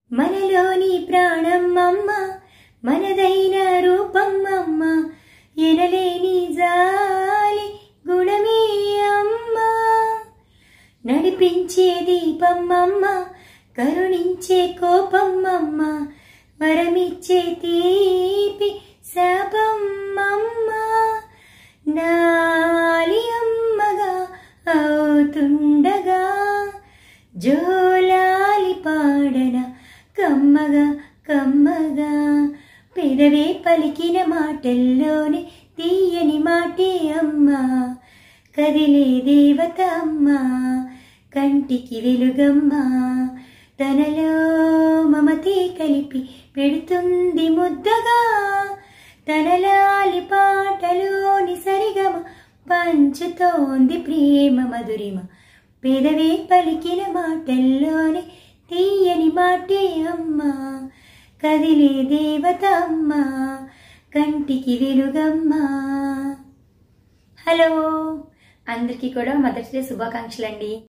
మనలోని ప్రాణం అమ్మ మనదైన రూపం అమ్మ ఎనలేని జాలి గుణమే అమ్మ నడిపించే దీపం అమ్మ కరుణించే కోపం అమ్మ వరమిచ్చే తీపి శాపం అమ్మ నాలి అమ్మగా అవుతుండగా జోలాలి పాడన కమ్మగా కమ్మగా పెదవే పలికిన మాటల్లోనే తీయని మాటే అమ్మా కదిలే దేవత అమ్మా కంటికి వెలుగమ్మా తనలో మమతే కలిపి పెడుతుంది ముద్దగా తనలాలి పాటలోని సరిగమ పంచుతోంది ప్రేమ మధురిమ పెదవే పలికిన మాటల్లోనే తీయని మాటే అమ్మా కదిలే దేవత అమ్మా కంటికి వెలుగమ్మా హలో అందరికీ కూడా మదర్స్ డే శుభాకాంక్షలండి